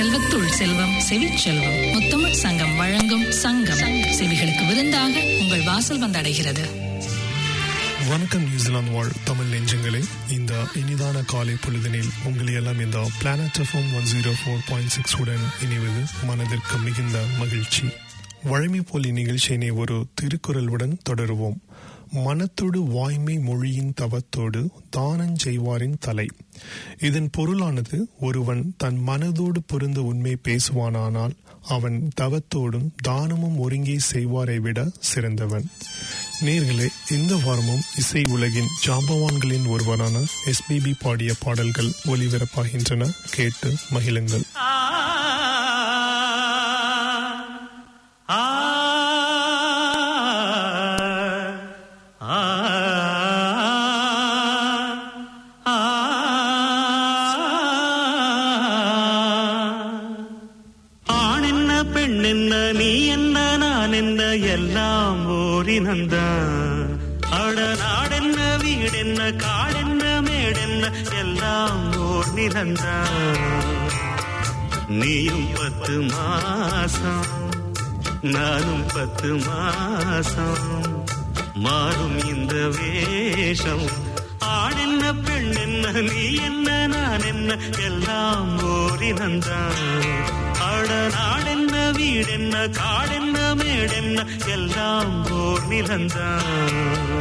செல்வத்துள் செல்வம் செவிச்செல்வம் முத்தமிழ் சங்கம் வழங்கும் சங்கம் செவிகளுக்கு விருந்தாக உங்கள் வாசல் வந்தடைகிறது வணக்கம் நியூசிலாந்து வாழ் தமிழ் நெஞ்சங்களே இந்த இனிதான காலை பொழுதினில் உங்களை எல்லாம் இந்த planet FM one zero four point six உடன் இணைவது மனதிற்கு மிகுந்த மகிழ்ச்சி வழமை போல் இந்நிகழ்ச்சியினை ஒரு திருக்குறளுடன் தொடருவோம் மனத்தோடு வாய்மை மொழியின் தவத்தோடு தானஞ் செய்வாரின் தலை இதன் பொருளானது ஒருவன் தன் மனதோடு பொருந்த உண்மை பேசுவானானால் அவன் தவத்தோடும் தானமும் ஒருங்கே செய்வாரை விட சிறந்தவன் நேர்களே இந்த வாரமும் இசை உலகின் ஜாம்பவான்களின் ஒருவரான எஸ்பிபி பாடிய பாடல்கள் ஒலிபரப்பாகின்றன கேட்டு மகிழுங்கள் ஆண் என்ன பெண் என்ன நீ என்ன நான் என்ன எல்லாம் ஓரினந்தான் அட நாடென்ன வீடென்ன காடென்ன மேடென்ன எல்லாம் ஓர் நிலந்தான் நீயும் பத்து மாசம் நானும் பத்து மாசம் மாறும் இந்த வேஷம் ஆண் என்ன பெண் என்ன நீ என்ன நான் என்ன எல்லாம் ஓரினந்தான் ஆட நாடென்ன வீடென்ன காடென்ன மேடென்ன எல்லாம் ஓர் நிலந்தான்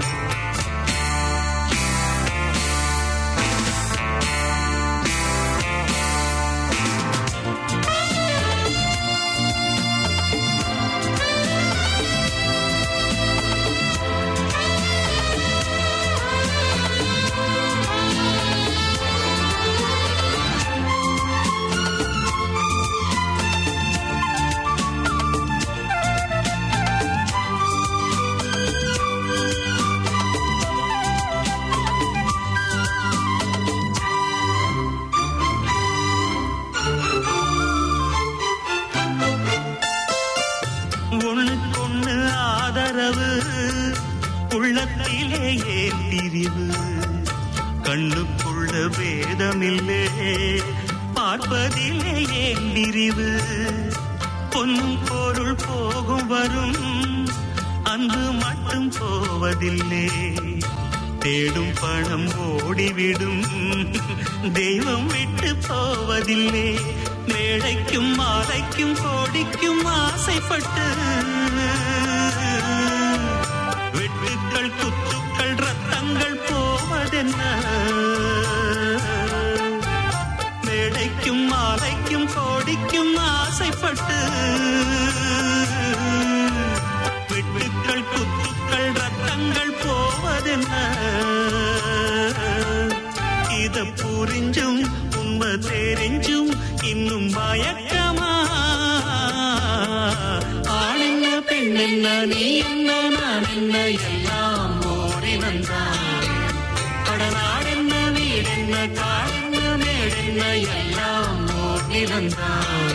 ஒண்ணுக்கொண்ணு ஆதரவு உள்ளத்திலே ஏன் பிரிவு கண்ணுக்குள்ள வேதமில்லே பார்ப்பதிலே ஏன் பிரிவு பொன்னும் பொருள் போகும் வரும் அன்பு மட்டும் போவதில்லை தேடும் பணம் ஓடிவிடும் தெய்வம் விட்டு போவதில்லை மேடைக்கும் மாலைக்கும் கோடிக்கும் ஆசைப்பட்டு வெட்டுக்கள் குத்துக்கள் ரத்தங்கள் போவதென்ன மேடைக்கும் மாலைக்கும் கோடிக்கும் ஆசைப்பட்டு வெட்டுக்கள் குத்துக்கள் ரத்தங்கள் போவதென்ன இத புரிஞ்சும் உண்மை தெரிஞ்சும் இன்னும் பயக்கமா ஆண் என்ன பெண் என்ன நீ என்ன நான் என்ன எல்லாம் ஓரினந்தான் கடலாடென்ன வீடென்ன காடென்ன மேடென்ன எல்லாம் ஓர் நிலந்தான்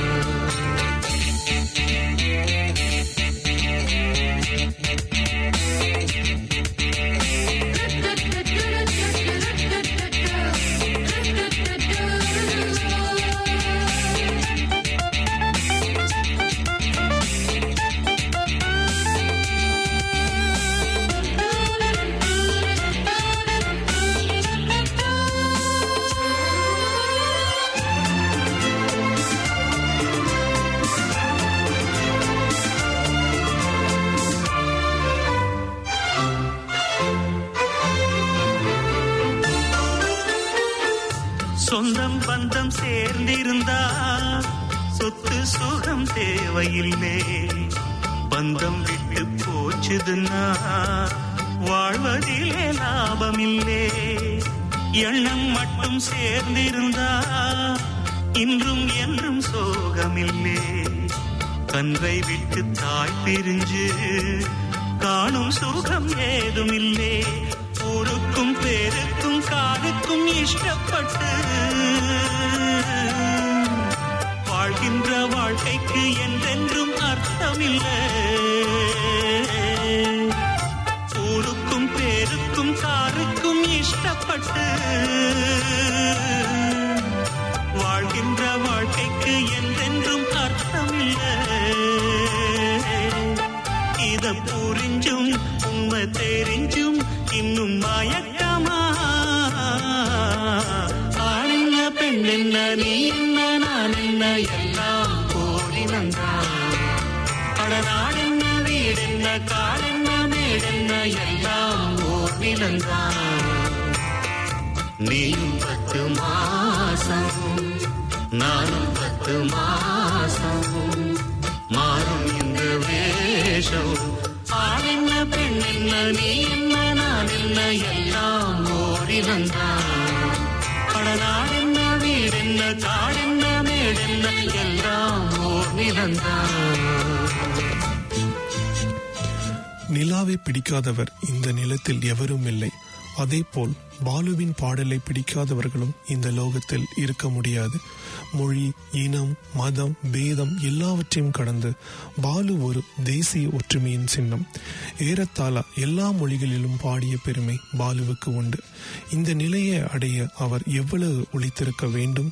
சொந்தம் பந்தம் சேர்ந்திருந்தா சொத்து சுகம் தேவையில்லை பந்தம் விட்டு போச்சுதுன்னா வாழ்வதிலே லாபமில்லே எண்ணம் மட்டும் சேர்ந்திருந்தா இன்றும் என்றும் சோகமில்லே கன்றை விட்டு தாய் பிரிஞ்சு காணும் சுகம் ஏதுமில்லே ஊருக்கும் பேருக்கும் காருக்கும் இஷ்டப்பட்டு வாழ்கின்ற வாழ்க்கைக்கு என்றென்றும் அர்த்தமில்லை ஊருக்கும் பேருக்கும் காருக்கும் இஷ்டப்பட்டு வாழ்கின்ற வாழ் வாழ்க்கைக்கு என்றென்றும் அர்த்தமில்லை இத புரிஞ்சும் உண்மை தெரிஞ்சும் இன்னும் மயக்கமா ஆண் என்ன பெண் என்ன நீ என்ன நான் என்ன எல்லாம் போலினந்தான் அடநாடென்ன வீடென்ன காடென்ன மேடென்ன எல்லாம் ஓர் நிலந்தான் நீயும் பத்து மாசம் நானும் பத்து மாசம் மாறும் இந்த வேஷம் ஆண் என்ன பெண் என்ன நீ என்ன நான் என்ன எல்லாம் ஓரினந்தான் படநாடென்ன வீடென்ன காடென்ன மேடென்ன எல்லாம் ஓர் நிலந்தான் நிலாவை பிடிக்காதவர் இந்த நிலத்தில் எவரும் இல்லை அதேபோல் பாலுவின் பாடலை பிடிக்காதவர்களும் இந்த லோகத்தில் இருக்க முடியாது மொழி இனம் மதம் பேதம் எல்லாவற்றையும் கடந்து பாலு ஒரு தேசிய ஒற்றுமையின் சின்னம் ஏறத்தாழ எல்லா மொழிகளிலும் பாடிய பெருமை பாலுவுக்கு உண்டு இந்த நிலையை அடைய அவர் எவ்வளவு உழைத்திருக்க வேண்டும்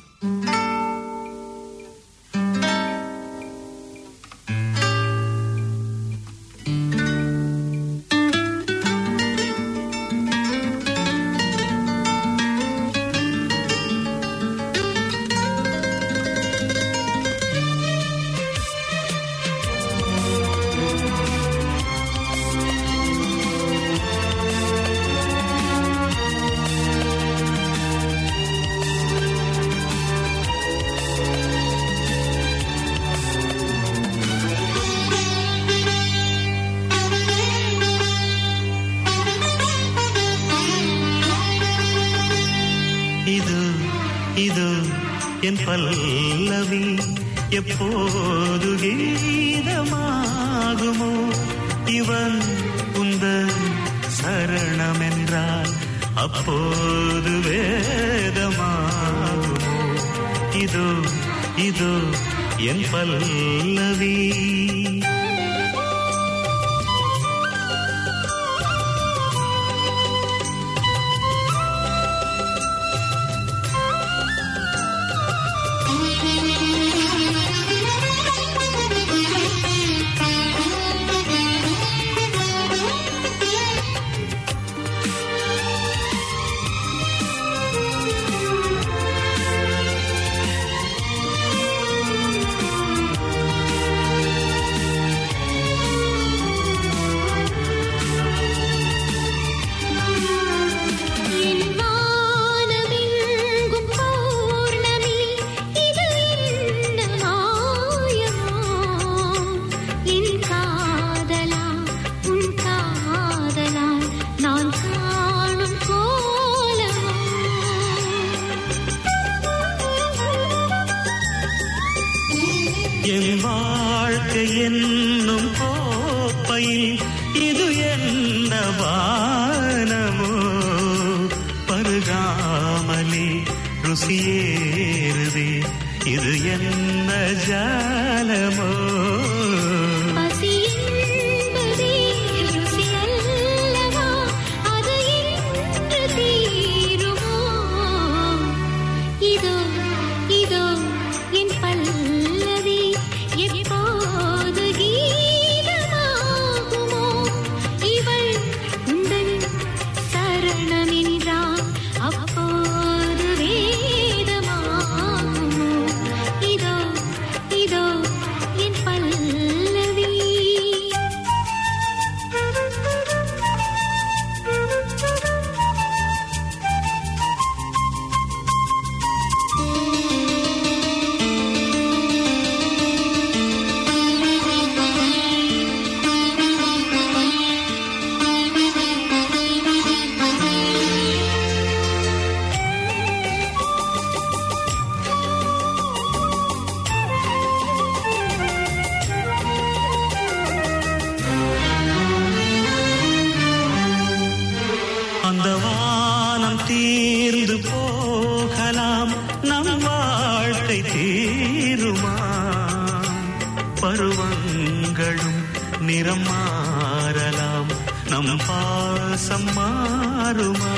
இது இது என் பல்லவி எப்போது கீதமாகுமோ இவன் உந்த சரணம் என்றால் அப்போது வேதமாகுமோ இதோ இதோ என் பல்லவி என் வானமெங்கும் பௌர்ணமி இது என்ன மாயமோ என் காதலா உன் காதலா நான் காணும் கோலமோ என் வாழ்க்கை என்னும் கோப்பையில் இது என்ன வானமோ பருகாமலே ருசியேறுதே இது என்ன ஜாலமோ பசி என்பதே ருசியல்லவா அது என்று தீருமோ இதோ இதோ என் பல்லவி எப்போது கீதமாகுமோ இவள் உந்தன் சரணமென்றால் அப்போது வேதமாகுமோ இதோ இதோ என் பல்லவி அந்த வானம் தீர்ந்து போகலாம் நம் வாழ்க்கை தீருமா பருவங்களும் நிறம் மாறலாம் நம் பாசம் மாறுமா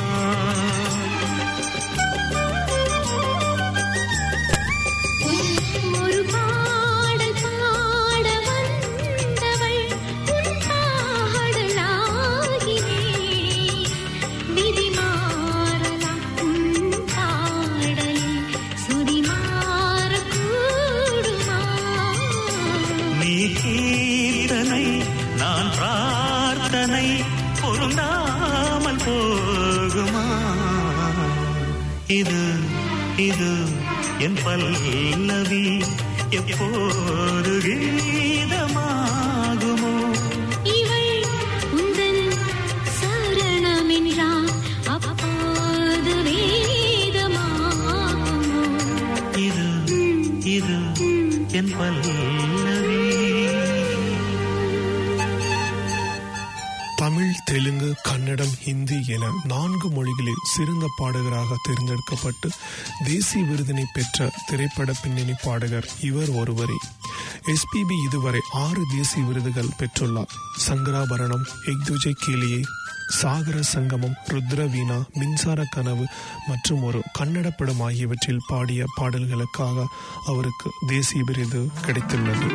விதி மாறலாம் உன் பாடலில் சுதி மாறக்கூடுமா நீ கீர்த்தனை நான் பிரார்த்தனை பொருந்தாமல் போகுமா இது இது என் பல்லவி எப்போது கீதமாகுமோ இவள் உந்தன் சரணமென்றால் அப்போது வேதமாகுமோ இது இது என் பல்லவி தமிழ் தெலுங்கு கன்னடம் ஹிந்தி என நான்கு மொழிகளில் சிறந்த பாடகராக தேர்ந்தெடுக்கப்பட்டு தேசிய விருதினை பெற்ற திரைப்பட பின்னணி பாடகர் இவர் ஒருவரே எஸ்பிபி இதுவரை ஆறு தேசிய விருதுகள் பெற்றுள்ளார் சங்கராபரணம் எக்துஜை கேலியே சாகர சங்கமம் ருத்ரவீணா மின்சார கனவு மற்றும் ஒரு கன்னட படம் ஆகியவற்றில் பாடிய பாடல்களுக்காக அவருக்கு தேசிய விருது கிடைத்துள்ளது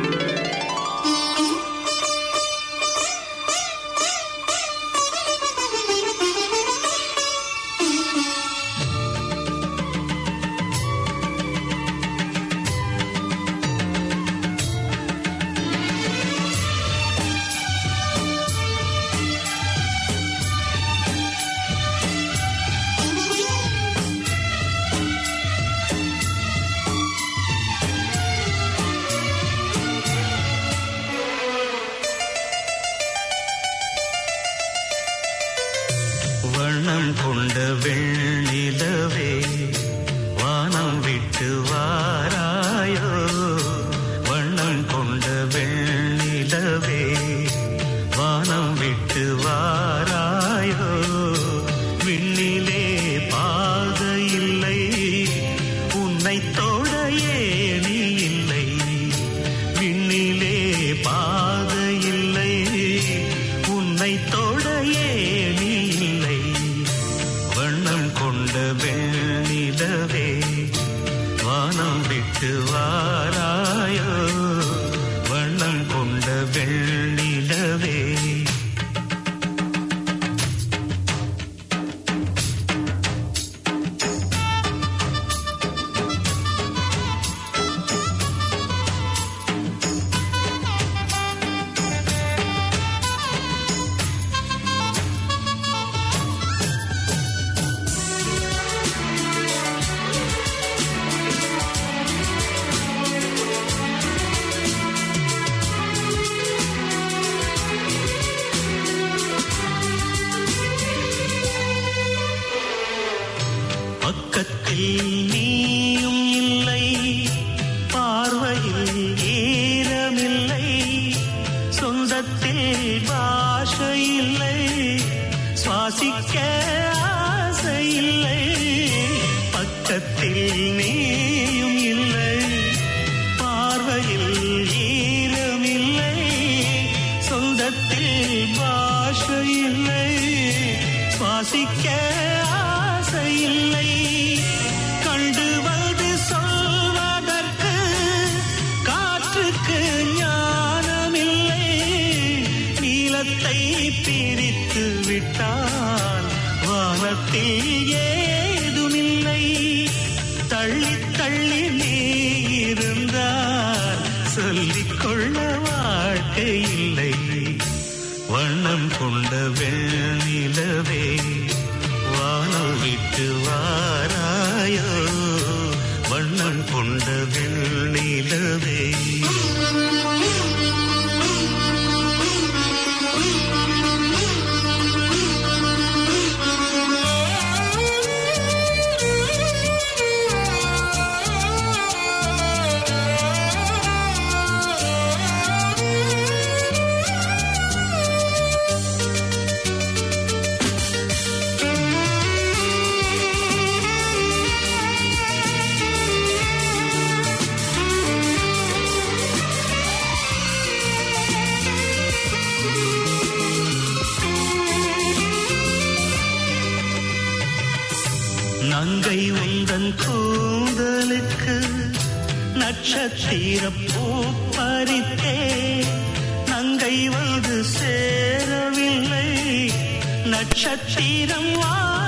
வண்ணம் கொண்ட வெண்ணிலவே வானம் விட்டு வாராயோ வண்ணம் கொண்ட வெண்ணிலவே வானம் விட்டு வாராயோ விண்ணிலே பாதை இல்லை உன்னை தொட ஏணி இல்லை விண்ணிலே பாதை இல்லை உன்னை தொட ஏணி இல்லை வண்ணம் கொண்ட வெண்ணிலவே வானம் விட்டு வாராயோ வண்ணம் கொண்ட வெண்ணிலவே பக்கத்தில் நீயும் இல்லை பார்வையில் ஈரமில்லை சொந்தத்தில் பாஷை இல்லை சுவாசிக்க ஆசை இல்லை பக்கத்தில் நீயும் இல்லை பார்வையில் ஈரமில்லை சொந்தத்தில் பாஷை இல்லை சுவாசிக்க ஆசை இல்லை கண்டு வந்து சொல்வதற்கு காற்றுக்கு ஞானமில்லை நீளத்தை பிரித்து விட்டால் வானத்தில் ஏதுமில்லை தள்ளி தள்ளி நீ இருந்தால் சொல்லிக் கொள்ள வாழ்க்கை இல்லை வண்ணம் கொண்ட வெண்ணிலவே வானம் விட்டு வாராயோ வண்ணம் கொண்ட வெண்ணிலவே நங்கை உந்தன் கூந்தலுக்கு நட்சத்திர பூ பறித்தே நங்கை வந்து சேரவில்லை நட்சத்திரம் வா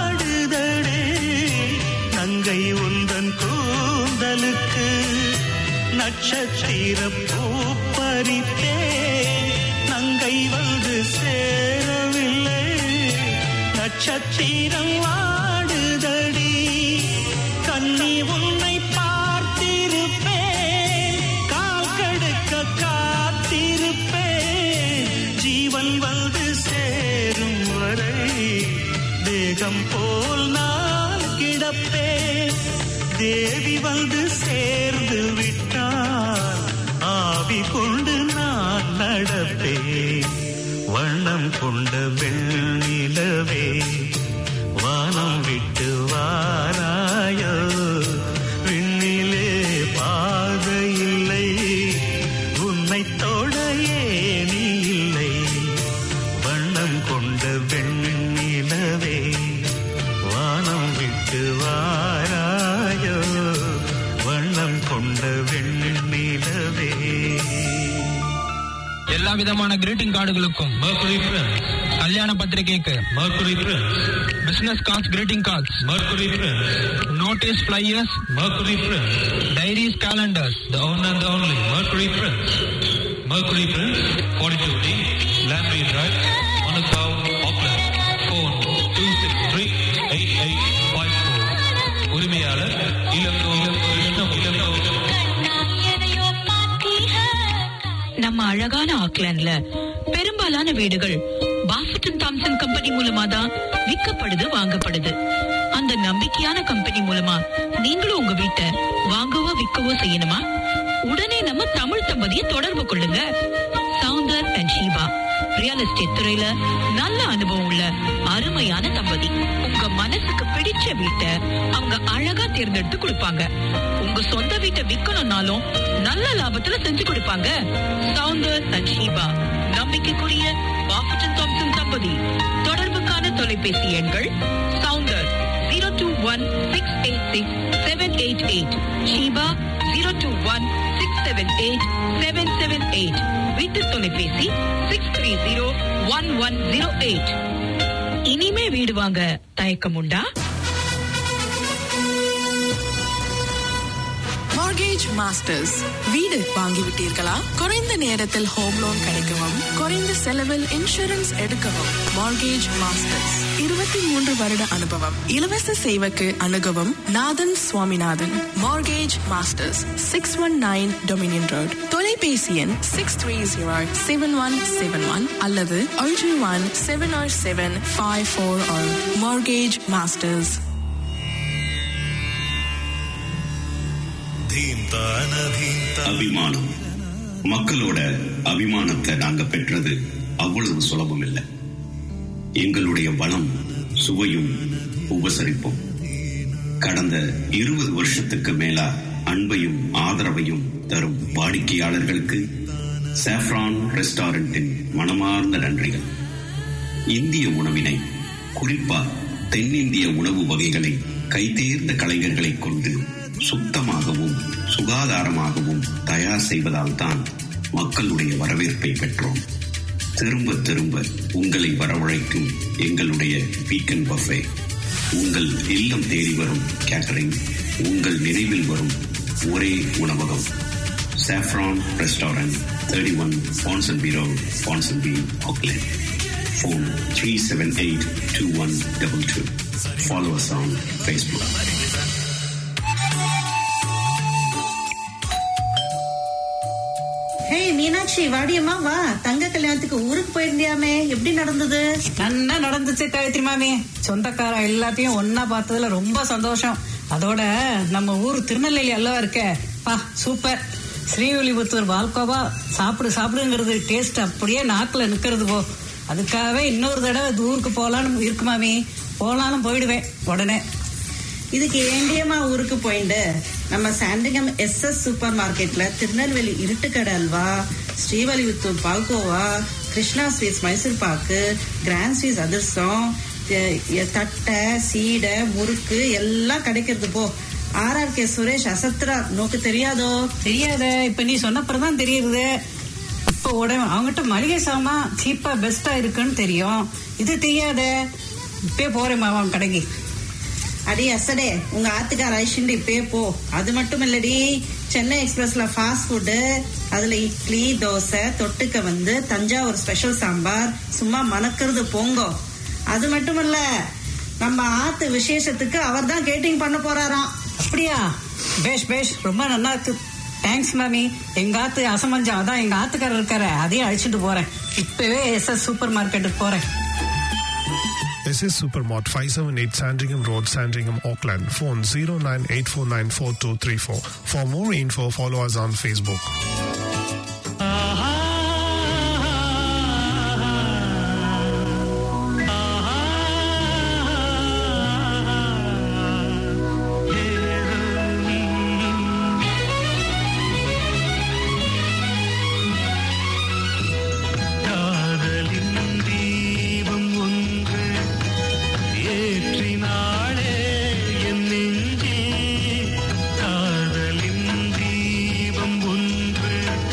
நங்கை உந்தன் கூந்தலுக்கு நட்சத்திர பூ பறித்தேன் நங்கை வந்து சேரவில்லை நட்சத்திரம் வாடுதடி கண்ணி உன்னை பார்த்திருப்பேன் கால் கடுக்க காத்திருப்பேன் ஜீவன் வந்து சேரும் வரை தேகம் போல் நான் கிடப்பேன் தேவி வந்து சேர்ந்து விட்டால் ஆவி கொண்டு நான் நடப்பேன் வண்ணம் கொண்ட வெண்ணிலவே வானம் விட்டு வாராயோ விண்ணிலே பாதை இல்லை உன்னை தொட ஏனி இல்லை வண்ணம் கொண்ட வெண்ணிலவே வானம் விட்டு வாராயோ வண்ணம் கொண்ட வெண்ணிலவே எல்லா விதமான கிரீட்டிங் கார்டுகளுக்கும் Mercury Prince, கல்யாண பத்திரிகைக்கு Mercury Prince, business cards greeting cards Mercury Prince, notice flyers Mercury Prince, diaries calendars the one and the only Mercury Prince. Mercury Prince, 42D, Lamprey Drive, Manukau, Auckland. Phone 263-8854. உரிமையாளர் இளங்கோ இளங்கோ இளங்கோ எதையோ பார்த்தீர்கள் நம்ம அழகான ஆக்லாண்ட்ல பெரும்பாலான வீடுகள் பாஃபட்டன் Thomson company மூலமா தான் விற்கப்படுது வாங்கப்படுது அந்த நம்பிக்கையான கம்பெனி மூலமா நீங்களும் உங்க வீட்டை வாங்கவோ விற்கவோ செய்யணுமா உடனே நம்ம தமிழ் தம்பதியை தொடர்பு கொள்ளுங்க Soundar and Sheeba real estate துறையில நல்ல அனுபவம் உள்ள அருமையான தம்பதி உங்க மனசுக்கு பிடிச்ச வீட்டை அவங்க அழகா தேர்ந்தெடுத்து கொடுப்பாங்க உங்க சொந்த வீட்டை விக்கணும்னாலும் நல்ல லாபத்துல செஞ்சு கொடுப்பாங்க சவுந்தர் அண்ட் ஷீபா நம்பிக்கைக்குரிய பாஃபட்டன் தாம்சன் தம்பதி தொடர்புக்கான தொலைபேசி எண்கள் Soundar zero two one six eight six seven eight eight Sheeba zero two one six seven eight seven seven eight வீட்டு தொலைபேசி six three zero one one zero eight இனிமே வீடு வாங்க தயக்கம் உண்டா மார்கேஜ் மாஸ்டர்ஸ் வீடு வாங்கிவிட்டீர்களா குறைந்த நேரத்தில் ஹோம் லோன் கிடைக்கவும் குறைந்த செலவில் இன்சூரன்ஸ் எடுக்கவும் மார்கேஜ் மாஸ்டர்ஸ் இருபத்தி மூன்று வருட அனுபவம் இலவச சேவைக்கு அணுகவும் Nathan Swaminathan mortgage masters six one nine Dominion road தொலைபேசி எண் six three zero seven one seven one அல்லது ஒன்று one seven R seven five four mortgage masters அபிமானம் மக்களோட அபிமானத்தை நாங்க பெற்றது அவ்வளவு சுலபம் இல்லை எங்களுடைய வளம் சுவையும் உபசரிப்பும் கடந்த இருபது வருஷத்துக்கு மேலா அன்பையும் ஆதரவையும் தரும் வாடிக்கையாளர்களுக்கு சாஃப்ரான் ரெஸ்டாரண்டின் மனமார்ந்த நன்றிகள் இந்திய உணவினை குறிப்பா தென்னிந்திய உணவு வகைகளை கைதேர்ந்த கலைஞர்களை கொண்டு சுத்தமாகவும் சுகாதாரமாகவும் தயார் செய்வதால் தான் மக்களுடைய வரவேற்பை பெற்றோம் திரும்ப திரும்ப உங்களை வரவழைக்கும் எங்களுடைய வீக்கெண்ட் பஃபே உங்கள் இல்லம் தேடி வரும் கேட்டரிங் உங்கள் நினைவில் வரும் ஒரே உணவகம் saffron restaurant thirty one Ponsonby road Ponsonby Auckland phone 378-2122. Follow us on Facebook. Hey Meenakshi வாடியம்மா வா தங்க கல்யாணத்துக்கு ஊருக்கு போயிருந்தியாமே எப்படி நடந்தது நன்னா நடந்துச்சு காயத்ரி மாமி சொந்தக்கார எல்லாத்தையும் ஒன்னா பார்த்ததுல ரொம்ப சந்தோஷம் அதோட நம்ம ஊர் திருநெல்வேலி அல்லவா இருக்க பா சூப்பர் ஸ்ரீவில்லிபுத்தூர் பால்கோவா சாப்பிடு சாப்பிடுங்கிறது டேஸ்ட் அப்படியே நாக்குல நிக்கிறது போ அதுக்காகவே இன்னொரு தடவை இந்த ஊருக்கு போலான்னு இருக்கு மாமி போலான்னு போயிடுவேன் உடனே இதுக்கு ஏண்டியம்மா ஊருக்கு போயிண்டு நம்ம சாண்டிகம் எஸ் எஸ் சூப்பர் மார்க்கெட்ல Tirunelveli Iruttukadai halwa Srivilliputhur palkova Krishna sweets Mysore pak grand sweets அதிர்சம் எ- எ- தட்டை சீடை முறுக்கு எல்லாம் கிடைக்கிறது போ ஆர்ஆர் கே சுரேஷ் அசத்ரா நோக்கு தெரியாதோ தெரியாத இப்ப நீ சொன்னப்புறம் தான் தெரியுது இப்ப உடனே அவங்ககிட்ட மளிகை சாமான் சீப்பா பெஸ்டா இருக்குன்னு தெரியும் இது தெரியாத இப்பே போறேன் மாமா கடைக்கு அடி அசடே உங்க ஆத்துக்கார ஐஷிண்டு இப்பே போ அது மட்டும் இல்லடி சென்னை எக்ஸ்பிரஸ்ல ஃபாஸ்ட் ஃபுட்டு அதுல இட்லி தோசை தொட்டுக்க வந்து தஞ்சாவூர் ஸ்பெஷல் சாம்பார் சும்மா மணக்கிறது போங்கோ அது மட்டும் இல்ல நம்ம ஆத்து விசேஷத்துக்கு அவர் தான் கேட்டிங் பண்ண போறாராம் அப்படியா பேஷ் பேஷ் ரொம்ப நல்லா இருக்கு தேங்க்ஸ் மாமி எங்க ஆத்து அசமஞ்சம் அதான் எங்க ஆத்துக்காரர் இருக்காரு அதையும் அழைச்சிட்டு போறேன் இப்பவே எஸ் எஸ் சூப்பர் மார்க்கெட்டுக்கு போறேன் SS Supermart 578 Sandringham Road, Sandringham, Auckland. Phone 0984942234. For more info, follow us on Facebook. காதலின் தீபம் ஒன்று ஏற்றினாளே என் நெஞ்சில் காதலின் தீபம் ஒன்று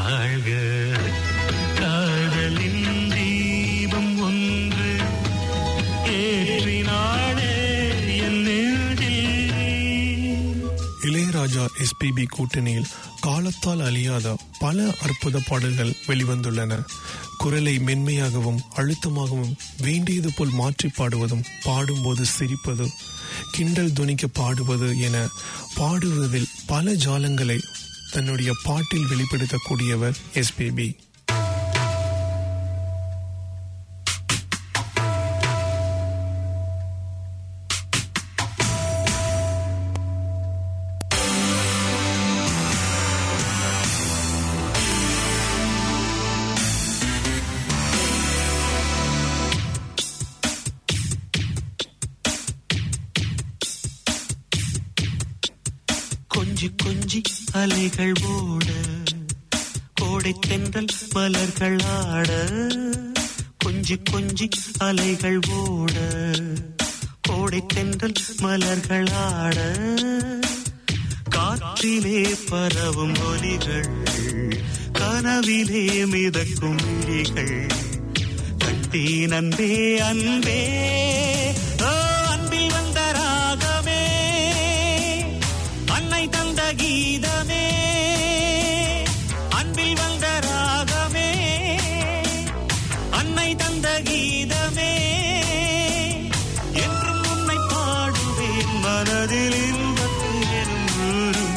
வாழ்க காதலின் தீபம் ஒன்று ஏற்றினாளே என் நெஞ்சில் இளையராஜா எஸ்பிபி கூட்டணியில் காலத்தால் அழியாத பல அற்புத பாடல்கள் வெளிவந்துள்ளன குரலை மென்மையாகவும் அழுத்தமாகவும் வேண்டியது போல் மாற்றி பாடுவதும் பாடும்போது சிரிப்பது கிண்டல் துணிக்க பாடுவது என பாடுவதில் பல ஜாலங்களை தன்னுடைய பாட்டில் வெளிப்படுத்தக்கூடியவர் எஸ்பிபி கொஞ்சி கொஞ்சி அலைகள் ஓட கோடை தென்றல் மலர்கள் ஆட கொஞ்சி கொஞ்சி அலைகள் ஓட கோடை தென்றல் மலர்கள் ஆட காற்றிலே பரவும் ஒலிகள் கனவிலே மிதக்கும் விழிகள் கட்டி நன்பே அன்பே ஓ அன்பில் வந்த ராகமே அன்னை தந்த கீதமே அன்பில் வந்த ராகமே அன்னை தந்த கீதமே என்றும் உன்னை பாடுவேன் மனதில் இன்பத்தேனும் ஊரும்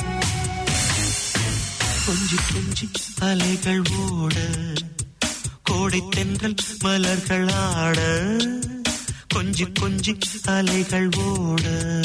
கொஞ்சி கொஞ்சி அலைகள் ஓட கோடை தென்றல் மலர்கள் ஆட கொஞ்சி கொஞ்சி அலைகள் ஓட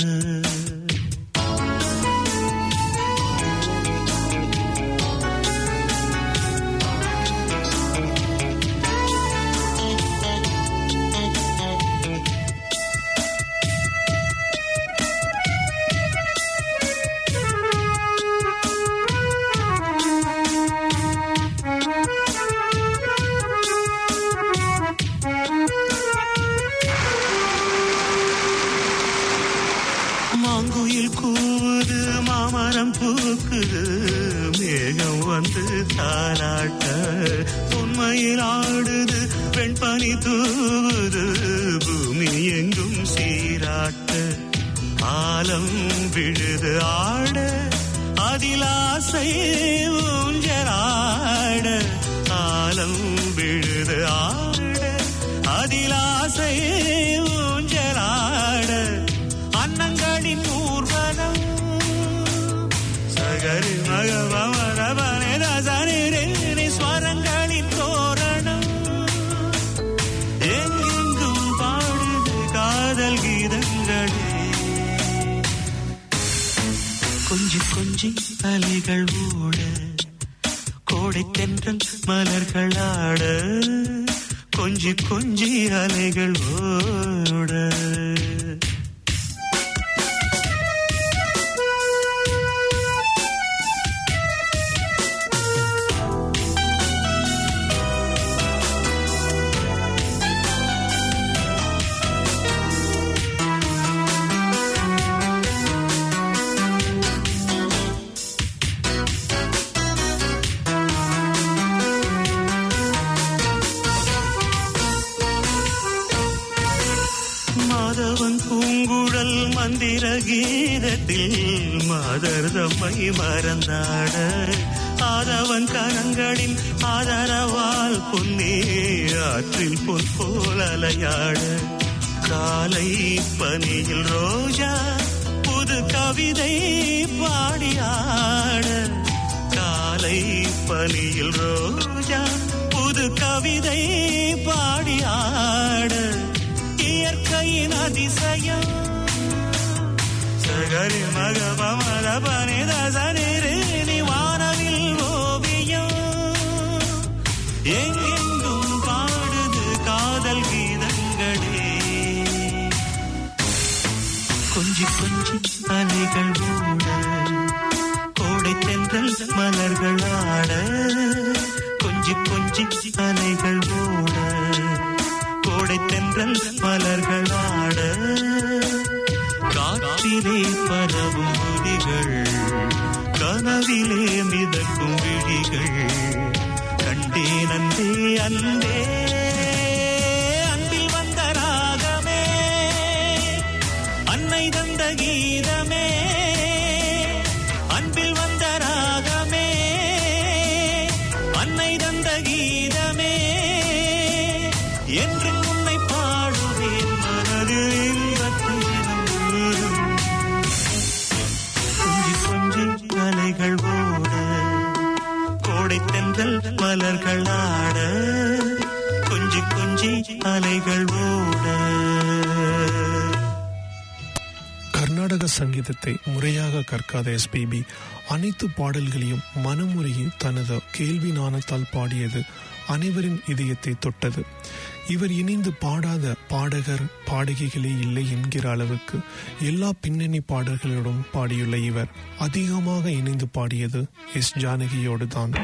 மாங்குயில் கூவுது மாமரம் பூக்குது மேகம் வந்து தாராட்ட உண்மையில் ஆடுது வெண்பனி தூவுது பூமி எங்கும் சீராட்ட ஆலம் விழுது ஆட அதில் ஆசை ஊஞ்சலாட ஆலம் விழுது ஆட அதில் ஆசை ஊஞ்சலாட அன்னங்களின் ஊர்வலம் சகரி மகவமரபனே ரசனிரேனி ஸ்வரங்களின் தோரணம் எங்கெங்கும் பாடுது காதல் கீதங்களே கொஞ்சி கொஞ்சி அலைகள் ஓட கோடை தென்றல் மலர்கள் ஆட கொஞ்சி கொஞ்சி அலைகள் ஓட மாதவன் பூங்குழல் மந்திர கீதத்தில் மாதர் தம்மை மறந்தாட ஆதவன் கரங்களின் ஆதரவால் பொன்னே ஆற்றில் பொன் போல் அலையாட காலை பனியில் ரோஜா புது கவிதை பாடியாட காலை பனியில் ரோஜா புது கவிதை பாடியாட இயற்கையின் அதிசயம் சகரி மகபமர பனிதசனி வானவில் ஓவியம் எங்கெங்கும் பாடுது காதல் கீதங்களே கொஞ்சி கொஞ்சி அலைகள் ஓட கோடை தென்றல் மலர்கள் ஆட கொஞ்சி கொஞ்சி அலைகள் ஓட கோடை தென்றல் மலர்கள் ஆட காற்றிலே பரவும் ஒலிகள் கனவிலே மிதக்கும் விழிகள் கீதமே என்றும் உன்னை பாடுவேன் மனதில் இன்பத்தீரம் ஊறும். கொஞ்சி கொஞ்சி அலைகள் ஓட கோடை தென்றல் மலர்கள் ஆட கொஞ்சி கொஞ்சி அலைகள் ஓட கர்நாடக சங்கீதத்தை முறையாக கற்காத எஸ்பிபி அனைத்து பாடல்களையும் மனமுறையில் தனது கேள்வி நாணத்தால் பாடியது அனைவரின் இதயத்தை தொட்டது இவர் இணைந்து பாடாத பாடகர் பாடகிகளே இல்லை என்கிற அளவுக்கு எல்லா பின்னணி பாடல்களோடும் பாடியுள்ள இவர் அதிகமாக இணைந்து பாடியது எஸ் ஜானகியோடு தான்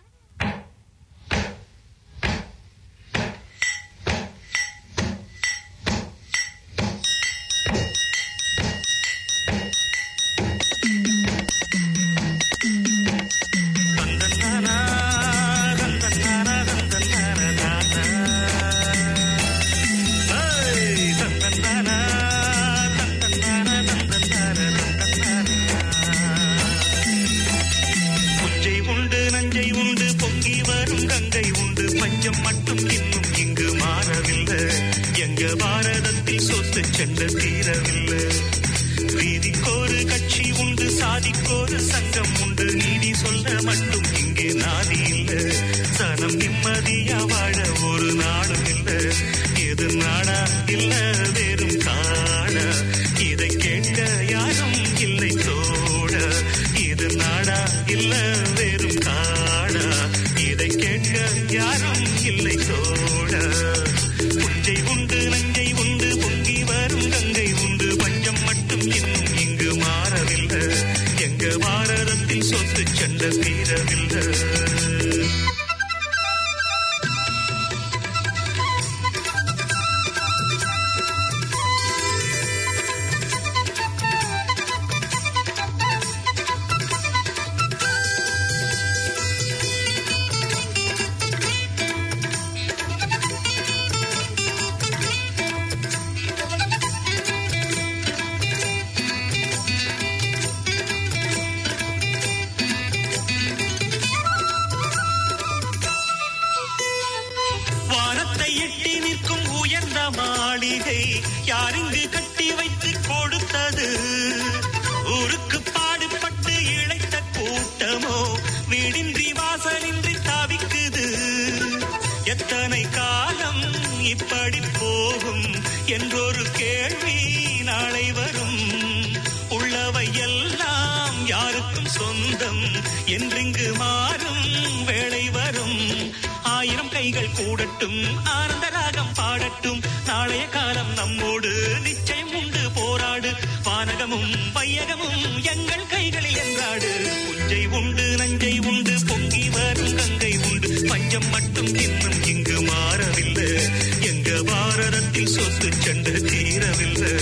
புஞ்சை உண்டு நஞ்சை உண்டு பொங்கி வரும் கங்கை உண்டு பஞ்சம் மட்டும் இன்னும் இங்கு மாறவில்லை எங்க பாரதத்தில் சொத்து சென்ற தீரவில்லை வீதிக்கோரு கட்சி உண்டு சாதிக்கோரு சங்கம் உண்டு நீதி சொல்ல மட்டும் இங்கே நாதி இல்லை சனம் நிம்மதியா வாழ ஒரு நாடும் இல்லை எது நாடா இல்ல வெறும் காடா இதை கேட்க யாரும் இல்லை தோட இது நாடா இல்ல வெறும் காடா இதை கேட்க யாரும் இல்லை தோட புஞ்சை உண்டு நஞ்சை உண்டு பொங்கி வரும் கங்கை உண்டு பஞ்சம் மட்டும் இன்னும் இங்கு மாறவில்லை எங்க பாரதத்தில் சொத்து சண்டை தீரவில்லை வானத்தை எட்டி நிற்கும் உயர்ந்த மாளிகை யாரிங்கு கட்டி வைத்து கொடுத்தது ஊருக்கு பாடுபட்டு இழைத்த கூட்டமோ வீடின்றி வாசலின்றி தவிக்குது எத்தனை காலம் இப்படி போகும் என்றொரு கேள்வி நாளை வரும் உள்ளவை எல்லாம் யாருக்கும் சொந்தம் என்றிங்கு மாறும் வேளை வரும் ஆயிரம் கைகள் கூடட்டும் ஆனந்த ராகம் பாடட்டும் நாளைய காலம் நம்மோடு நிச்சயம் உண்டு போராடு வானகமும் வையகமும் எங்கள் கைகளில் என்றாடு புஞ்சை உண்டு நஞ்சை உண்டு பொங்கி வரும் கங்கை உண்டு பஞ்சம் மட்டும் இன்னும் இங்கு மாறவில்லை எங்க பாரதத்தில் சொத்து சண்டை தீரவில்லை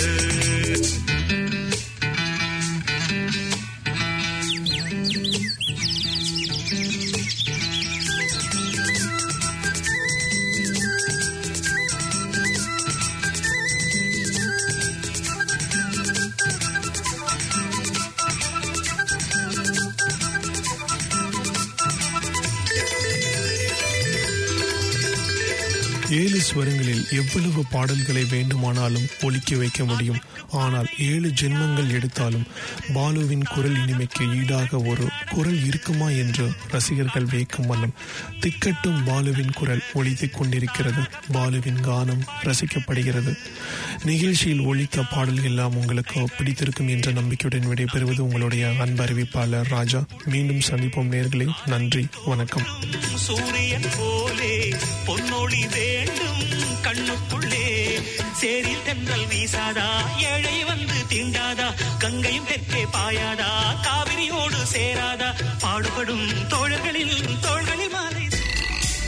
ஏழு ஸ்வரங்களில் எவ்வளவு பாடல்களை வேண்டுமானாலும் ஒலிக்க வைக்க முடியும் ஆனால் ஏழு ஜென்மங்கள் எடுத்தாலும் பாலுவின் குரல் இனிமைக்கு ஈடாக ஒரு குரல் இருக்குமா என்று ரசிகர்கள் வியக்கும் வண்ணம் திக்கட்டும் பாலுவின் குரல் ஒலித்துக் கொண்டிருக்கிறது பாலுவின் கானம் ரசிக்கப்படுகிறது நிகழ்ச்சியில் ஒலித்த பாடல்கள் எல்லாம் உங்களுக்கு பிடித்திருக்கும் என்ற நம்பிக்கையுடன் விடைபெறுவது உங்களுடைய அன்பு அறிவிப்பாளர் ராஜா மீண்டும் சந்திப்போம் நேர்களே நன்றி வணக்கம் சூரியன் போலே பொன்னொளி வேண்டும் கண்ணுக்குள்ளே சேரில் தென்றல் வீசாதா ஏழை வந்து தீண்டாதா கங்கையும் தெற்கே பாயாதா காவிரியோடு சேராதா பாடுபடும் தோழர்களில் தோள்களில் மாலை